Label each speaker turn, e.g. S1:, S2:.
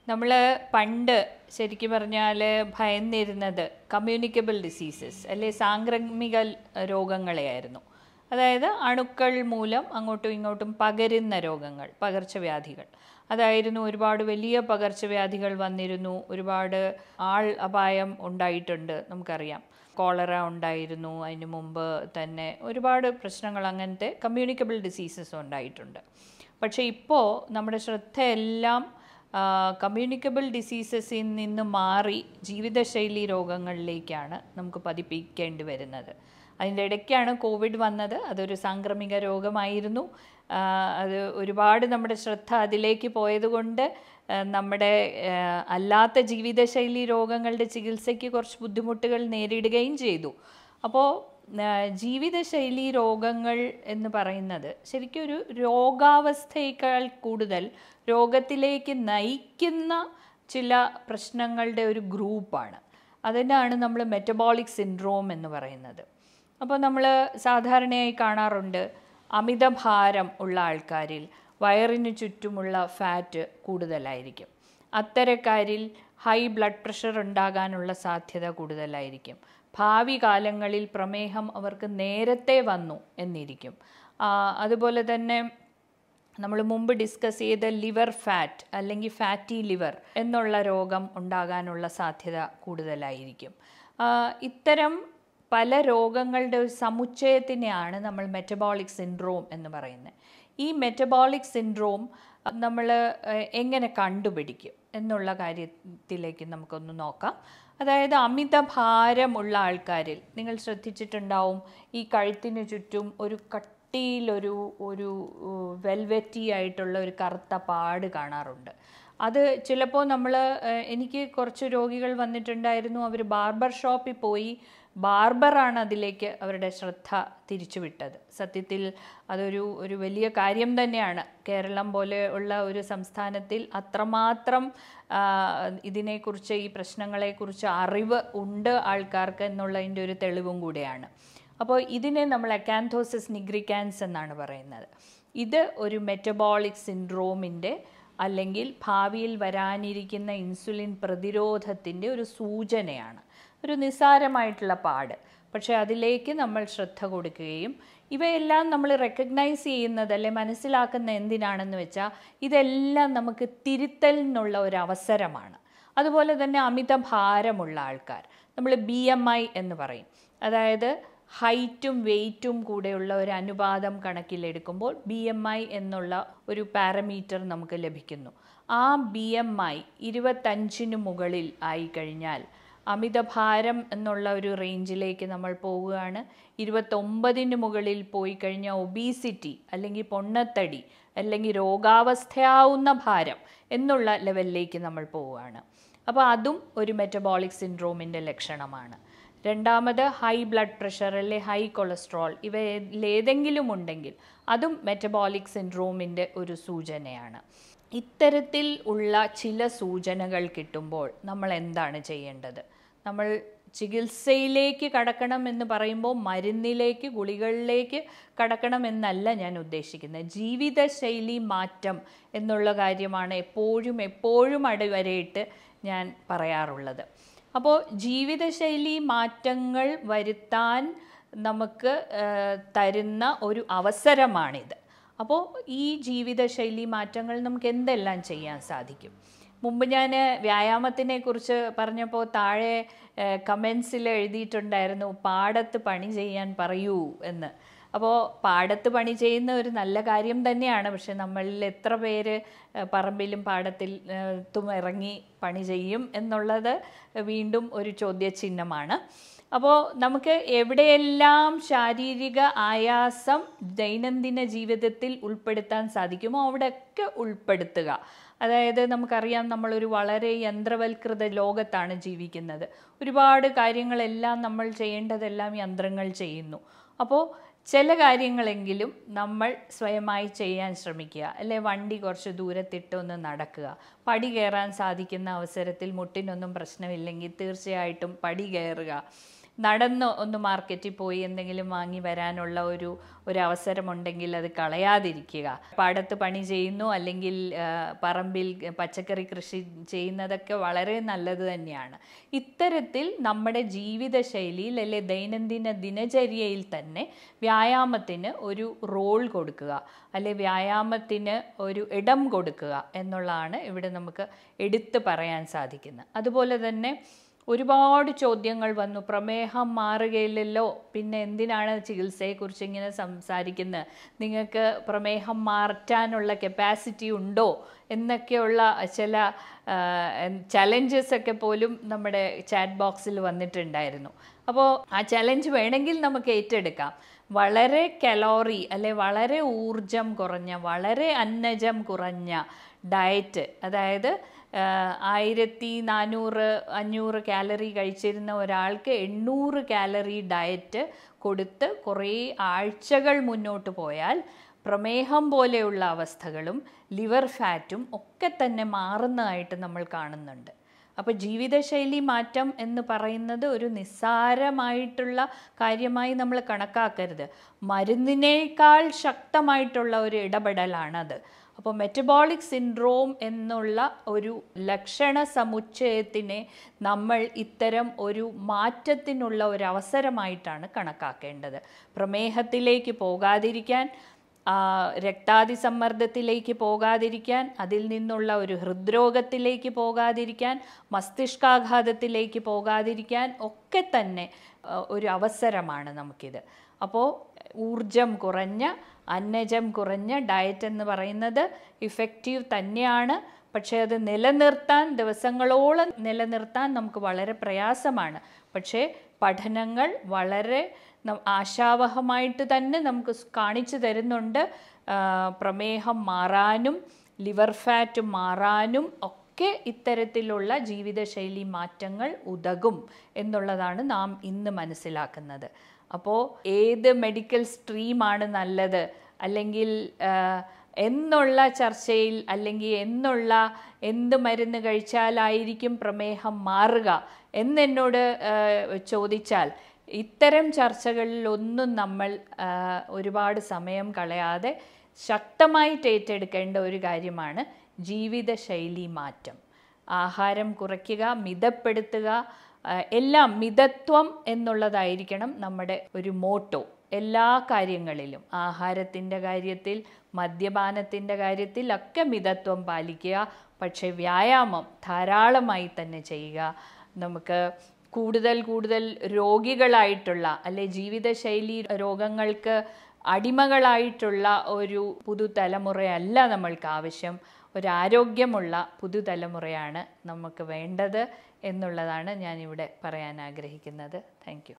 S1: നമ്മൾ പണ്ട് ശരിക്കും പറഞ്ഞാൽ ഭയന്നിരുന്നത് കമ്മ്യൂണിക്കബിൾ ഡിസീസസ് അല്ലെ സാംക്രമിക രോഗങ്ങളെയായിരുന്നു അതായത് അണുക്കൾ മൂലം അങ്ങോട്ടും ഇങ്ങോട്ടും പകരുന്ന രോഗങ്ങൾ പകർച്ചവ്യാധികൾ അതായിരുന്നു ഒരുപാട് വലിയ പകർച്ചവ്യാധികൾ വന്നിരുന്നു ഒരുപാട് ആൾ അപായം ഉണ്ടായിട്ടുണ്ട് നമുക്കറിയാം കോളറ ഉണ്ടായിരുന്നു അതിന് മുമ്പ് തന്നെ ഒരുപാട് പ്രശ്നങ്ങൾ അങ്ങനത്തെ കമ്മ്യൂണിക്കബിൾ ഡിസീസസ് ഉണ്ടായിട്ടുണ്ട് പക്ഷേ ഇപ്പോൾ നമ്മുടെ ശ്രദ്ധയെല്ലാം കമ്മ്യൂണിക്കബിൾ ഡിസീസസിൽ നിന്ന് മാറി ജീവിതശൈലി രോഗങ്ങളിലേക്കാണ് നമുക്ക് പതിപ്പിക്കേണ്ടി വരുന്നത് അതിൻ്റെ ഇടയ്ക്കാണ് കോവിഡ് വന്നത് അതൊരു സാംക്രമിക രോഗമായിരുന്നു ആ, അത് ഒരുപാട് നമ്മുടെ ശ്രദ്ധ അതിലേക്ക് പോയതുകൊണ്ട് ആ, നമ്മുടെ ആ, അല്ലാത്ത ജീവിതശൈലി രോഗങ്ങളുടെ ചികിത്സയ്ക്ക് കുറച്ച് ബുദ്ധിമുട്ടുകൾ നേരിടുകയും ചെയ്തു അപ്പോൾ ജീവിതശൈലി രോഗങ്ങൾ എന്ന് പറയുന്നത് ശരിക്കും ഒരു രോഗാവസ്ഥയേക്കാൾ കൂടുതൽ രോഗത്തിലേക്ക് നയിക്കുന്ന ചില പ്രശ്നങ്ങളുടെ ഒരു ഗ്രൂപ്പാണ് അതിനാണ് നമ്മൾ മെറ്റബോളിക് സിൻഡ്രോം എന്ന് പറയുന്നത് അപ്പോൾ നമ്മൾ സാധാരണയായി കാണാറുണ്ട് അമിതഭാരം ഉള്ള ആൾക്കാരിൽ വയറിന് ചുറ്റുമുള്ള ഫാറ്റ് കൂടുതലായിരിക്കും അത്തരക്കാരിൽ ഹൈ ബ്ലഡ് പ്രഷർ ഉണ്ടാകാനുള്ള സാധ്യത കൂടുതലായിരിക്കും ഭാവി കാലങ്ങളിൽ പ്രമേഹം അവർക്ക് നേരത്തെ വന്നു എന്നിരിക്കും ആ, അതുപോലെ തന്നെ നമ്മൾ മുമ്പ് ഡിസ്കസ് ചെയ്ത ലിവർ ഫാറ്റ് അല്ലെങ്കിൽ ഫാറ്റി ലിവർ എന്നുള്ള രോഗം ഉണ്ടാകാനുള്ള സാധ്യത കൂടുതലായിരിക്കും ആ, ഇത്തരം പല രോഗങ്ങളുടെ ഒരു സമുച്ചയത്തിനെയാണ് നമ്മൾ മെറ്റബോളിക് സിൻഡ്രോം എന്ന് പറയുന്നത് ഈ മെറ്റബോളിക് സിൻഡ്രോം നമ്മൾ എങ്ങനെ കണ്ടുപിടിക്കും എന്നുള്ള കാര്യത്തിലേക്ക് നമുക്കൊന്ന് നോക്കാം അതായത് അമിതഭാരമുള്ള ആൾക്കാരിൽ നിങ്ങൾ ശ്രദ്ധിച്ചിട്ടുണ്ടാവും ഈ കഴുത്തിന് ചുറ്റും ഒരു കട്ടിയിലൊരു ഒരു വെൽവെറ്റി ആയിട്ടുള്ള ഒരു കറുത്ത പാട് കാണാറുണ്ട് അത് ചിലപ്പോൾ നമ്മൾ എനിക്ക് കുറച്ച് രോഗികൾ വന്നിട്ടുണ്ടായിരുന്നു അവർ ബാർബർ ഷോപ്പിൽ പോയി ബാർബറാണ് അതിലേക്ക് അവരുടെ ശ്രദ്ധ തിരിച്ചുവിട്ടത് സത്യത്തിൽ അതൊരു ഒരു വലിയ കാര്യം തന്നെയാണ് കേരളം പോലെ ഉള്ള ഒരു സംസ്ഥാനത്തിൽ അത്രമാത്രം ആ, ഇതിനെക്കുറിച്ച് ഈ പ്രശ്നങ്ങളെക്കുറിച്ച് അറിവ് ഉണ്ട് ആൾക്കാർക്ക് എന്നുള്ളതിൻ്റെ ഒരു തെളിവും കൂടെയാണ് അപ്പോൾ ഇതിനെ നമ്മൾ അക്കാന്തോസിസ് നിഗ്രിക്കാൻസ് എന്നാണ് പറയുന്നത് ഇത് ഒരു മെറ്റബോളിക് സിൻഡ്രോമിൻ്റെ അല്ലെങ്കിൽ ഭാവിയിൽ വരാനിരിക്കുന്ന ഇൻസുലിൻ പ്രതിരോധത്തിൻ്റെ ഒരു സൂചനയാണ് ഒരു നിസ്സാരമായിട്ടുള്ള പാട് പക്ഷേ അതിലേക്ക് നമ്മൾ ശ്രദ്ധ കൊടുക്കുകയും ഇവയെല്ലാം നമ്മൾ റെക്കഗ്നൈസ് ചെയ്യുന്നത് അല്ലെ മനസ്സിലാക്കുന്ന എന്തിനാണെന്ന് വെച്ചാൽ ഇതെല്ലാം നമുക്ക് തിരുത്തലിനുള്ള ഒരു അവസരമാണ് അതുപോലെ തന്നെ അമിത ഭാരമുള്ള ആൾക്കാർ നമ്മൾ ബി എം ഐ എന്ന് പറയും അതായത് ഹൈറ്റും വെയ്റ്റും കൂടെയുള്ള ഒരു അനുപാതം കണക്കിലെടുക്കുമ്പോൾ ബി എം ഐ എന്നുള്ള ഒരു പാരമീറ്റർ നമുക്ക് ലഭിക്കുന്നു ആ ബി എം ഐ ഇരുപത്തഞ്ചിന് മുകളിൽ ആയി കഴിഞ്ഞാൽ അമിതഭാരം എന്നുള്ള ഒരു റേഞ്ചിലേക്ക് നമ്മൾ പോവുകയാണ് ഇരുപത്തൊമ്പതിന് മുകളിൽ പോയി കഴിഞ്ഞാൽ ഒബീസിറ്റി അല്ലെങ്കിൽ പൊണ്ണത്തടി അല്ലെങ്കിൽ രോഗാവസ്ഥയാവുന്ന ഭാരം എന്നുള്ള ലെവലിലേക്ക് നമ്മൾ പോവുകയാണ് അപ്പോൾ അതും ഒരു മെറ്റബോളിക് സിൻഡ്രോമിൻ്റെ ലക്ഷണമാണ് രണ്ടാമത് ഹൈ ബ്ലഡ് പ്രഷർ അല്ലെ ഹൈ കൊളസ്ട്രോൾ ഇവയിലേതെങ്കിലും ഉണ്ടെങ്കിൽ അതും മെറ്റബോളിക് സിൻഡ്രോമിൻ്റെ ഒരു സൂചനയാണ് ഇത്തരത്തിൽ ഉള്ള ചില സൂചനകൾ കിട്ടുമ്പോൾ നമ്മൾ എന്താണ് ചെയ്യേണ്ടത് നമ്മൾ ചികിത്സയിലേക്ക് കടക്കണം എന്ന് പറയുമ്പോൾ മരുന്നിലേക്ക് ഗുളികളിലേക്ക് കടക്കണം എന്നല്ല ഞാൻ ഉദ്ദേശിക്കുന്നത് ജീവിതശൈലി മാറ്റം എന്നുള്ള കാര്യമാണ് എപ്പോഴും എപ്പോഴും അടിവരയിട്ട് ഞാൻ പറയാറുള്ളത് അപ്പോൾ ജീവിതശൈലി മാറ്റങ്ങൾ വരുത്താൻ നമുക്ക് ആ, തരുന്ന ഒരു അവസരമാണിത് അപ്പോൾ ഈ ജീവിതശൈലി മാറ്റങ്ങൾ നമുക്ക് എന്തെല്ലാം ചെയ്യാൻ സാധിക്കും മുമ്പ് ഞാൻ വ്യായാമത്തിനെ കുറിച്ച് പറഞ്ഞപ്പോൾ താഴെ കമൻസിൽ എഴുതിയിട്ടുണ്ടായിരുന്നു പാടത്ത് പണി ചെയ്യാൻ പറയൂ എന്ന് അപ്പോൾ പാടത്ത് പണി ചെയ്യുന്ന ഒരു നല്ല കാര്യം തന്നെയാണ് പക്ഷെ നമ്മളിൽ എത്ര പേര് ഏഹ്, പറമ്പിലും പാടത്തിൽ ഏഹ്, ത്തും ഇറങ്ങി പണി ചെയ്യും എന്നുള്ളത് വീണ്ടും ഒരു ചോദ്യചിഹ്നമാണ് അപ്പോൾ നമുക്ക് എവിടെയെല്ലാം ശാരീരിക ആയാസം ദൈനംദിന ജീവിതത്തിൽ ഉൾപ്പെടുത്താൻ സാധിക്കുമോ അവിടെയൊക്കെ ഉൾപ്പെടുത്തുക അതായത് നമുക്കറിയാം നമ്മളൊരു വളരെ യന്ത്രവൽകൃത ലോകത്താണ് ജീവിക്കുന്നത് ഒരുപാട് കാര്യങ്ങളെല്ലാം നമ്മൾ ചെയ്യേണ്ടതെല്ലാം യന്ത്രങ്ങൾ ചെയ്യുന്നു അപ്പോൾ ചില കാര്യങ്ങളെങ്കിലും നമ്മൾ സ്വയമായി ചെയ്യാൻ ശ്രമിക്കുക അല്ലെ വണ്ടി കുറച്ച് ദൂരത്തിട്ടൊന്ന് നടക്കുക പടി കയറാൻ സാധിക്കുന്ന അവസരത്തിൽ മുട്ടിനൊന്നും പ്രശ്നമില്ലെങ്കിൽ തീർച്ചയായിട്ടും പടി കയറുക നടന്ന് ഒന്ന് മാർക്കറ്റിൽ പോയി എന്തെങ്കിലും വാങ്ങി വരാനുള്ള ഒരു ഒരു അവസരമുണ്ടെങ്കിൽ അത് കളയാതിരിക്കുക പാടത്ത് പണി ചെയ്യുന്നു അല്ലെങ്കിൽ ആ, പറമ്പിൽ പച്ചക്കറി കൃഷി ചെയ്യുന്നതൊക്കെ വളരെ നല്ലത് തന്നെയാണ് ഇത്തരത്തിൽ നമ്മുടെ ജീവിതശൈലിയിൽ അല്ലെ ദൈനംദിന ദിനചര്യയിൽ തന്നെ വ്യായാമത്തിന് ഒരു റോൾ കൊടുക്കുക അല്ലെ വ്യായാമത്തിന് ഒരു ഇടം കൊടുക്കുക എന്നുള്ളതാണ് ഇവിടെ നമുക്ക് എടുത്തു പറയാൻ സാധിക്കുന്നത് അതുപോലെ തന്നെ ഒരുപാട് ചോദ്യങ്ങൾ വന്നു പ്രമേഹം മാറുകയില്ലല്ലോ പിന്നെ എന്തിനാണ് ചികിത്സയെക്കുറിച്ച് ഇങ്ങനെ സംസാരിക്കുന്നത് നിങ്ങൾക്ക് പ്രമേഹം മാറ്റാനുള്ള കപ്പാസിറ്റി ഉണ്ടോ എന്നൊക്കെയുള്ള ചില ചലഞ്ചസ് ഒക്കെ പോലും നമ്മുടെ ചാറ്റ് ബോക്സിൽ വന്നിട്ടുണ്ടായിരുന്നു അപ്പോൾ ആ ചലഞ്ച് വേണമെങ്കിൽ നമുക്ക് ഏറ്റെടുക്കാം വളരെ കലോറി അല്ലെ വളരെ ഊർജം കുറഞ്ഞ വളരെ അന്നജം കുറഞ്ഞ ഡയറ്റ് അതായത് ആയിരത്തി നാനൂറ് അഞ്ഞൂറ് കാലറി കഴിച്ചിരുന്ന ഒരാൾക്ക് എണ്ണൂറ് കാലറി ഡയറ്റ് കൊടുത്ത് കുറേ ആഴ്ചകൾ മുന്നോട്ട് പോയാൽ പ്രമേഹം പോലെയുള്ള അവസ്ഥകളും ലിവർ ഫാറ്റും ഒക്കെ തന്നെ മാറുന്നതായിട്ട് നമ്മൾ കാണുന്നുണ്ട് അപ്പോൾ ജീവിതശൈലി മാറ്റം എന്ന് പറയുന്നത് ഒരു നിസ്സാരമായിട്ടുള്ള കാര്യമായി നമ്മൾ കണക്കാക്കരുത് മരുന്നിനേക്കാൾ ശക്തമായിട്ടുള്ള ഒരു ഇടപെടലാണത് അപ്പോൾ മെറ്റബോളിക് സിൻഡ്രോം എന്നുള്ള ഒരു ലക്ഷണ സമുച്ചയത്തിനെ നമ്മൾ ഇത്തരം ഒരു മാറ്റത്തിനുള്ള ഒരു അവസരമായിട്ടാണ് കണക്കാക്കേണ്ടത് പ്രമേഹത്തിലേക്ക് പോകാതിരിക്കാൻ ആ, രക്താതിസമ്മർദ്ദത്തിലേക്ക് പോകാതിരിക്കാൻ അതിൽ നിന്നുള്ള ഒരു ഹൃദ്രോഗത്തിലേക്ക് പോകാതിരിക്കാൻ മസ്തിഷ്കാഘാതത്തിലേക്ക് പോകാതിരിക്കാൻ ഒക്കെ തന്നെ ആ, ഒരു അവസരമാണ് നമുക്കിത് അപ്പോൾ ഊർജം കുറഞ്ഞ അന്നജം കുറഞ്ഞ ഡയറ്റ് എന്ന് പറയുന്നത് ഇഫക്റ്റീവ് തന്നെയാണ് പക്ഷേ അത് നിലനിർത്താൻ ദിവസങ്ങളോളം നിലനിർത്താൻ നമുക്ക് വളരെ പ്രയാസമാണ് പക്ഷേ പഠനങ്ങൾ വളരെ ന- ആശാവഹമായിട്ട് തന്നെ നമുക്ക് സ് കാണിച്ചു തരുന്നുണ്ട് ആ, പ്രമേഹം മാറാനും ലിവർ ഫാറ്റ് മാറാനും ഒക്കെ ഇത്തരത്തിലുള്ള ജീവിതശൈലി മാറ്റങ്ങൾ ഉതകും എന്നുള്ളതാണ് നാം ഇന്ന് മനസ്സിലാക്കുന്നത് അപ്പോൾ ഏത് മെഡിക്കൽ സ്ട്രീമാണ് നല്ലത് അല്ലെങ്കിൽ ആ, എന്നുള്ള ചർച്ചയിൽ അല്ലെങ്കിൽ എന്നുള്ള എന്ത് മരുന്ന് കഴിച്ചാലായിരിക്കും പ്രമേഹം മാറുക എന്നെന്നോട് ആ, ചോദിച്ചാൽ ഇത്തരം ചർച്ചകളിലൊന്നും നമ്മൾ ആ, ഒരുപാട് സമയം കളയാതെ ശക്തമായിട്ട് ഏറ്റെടുക്കേണ്ട ഒരു കാര്യമാണ് ജീവിതശൈലി മാറ്റം ആഹാരം കുറയ്ക്കുക മിതപ്പെടുത്തുക ആ, എല്ലാം മിതത്വം എന്നുള്ളതായിരിക്കണം നമ്മുടെ ഒരു മോട്ടോ എല്ലാ കാര്യങ്ങളിലും ആഹാരത്തിൻ്റെ കാര്യത്തിൽ മദ്യപാനത്തിൻ്റെ കാര്യത്തിൽ ഒക്കെ മിതത്വം പാലിക്കുക പക്ഷേ വ്യായാമം ധാരാളമായി തന്നെ ചെയ്യുക നമുക്ക് കൂടുതൽ കൂടുതൽ രോഗികളായിട്ടുള്ള അല്ലെ ജീവിതശൈലി രോഗങ്ങൾക്ക് അടിമകളായിട്ടുള്ള ഒരു പുതുതലമുറയല്ല നമ്മൾക്ക് ആവശ്യം ഒരാരോഗ്യമുള്ള പുതുതലമുറയാണ് നമുക്ക് വേണ്ടത് എന്നുള്ളതാണ് ഞാനിവിടെ പറയാൻ ആഗ്രഹിക്കുന്നത് താങ്ക്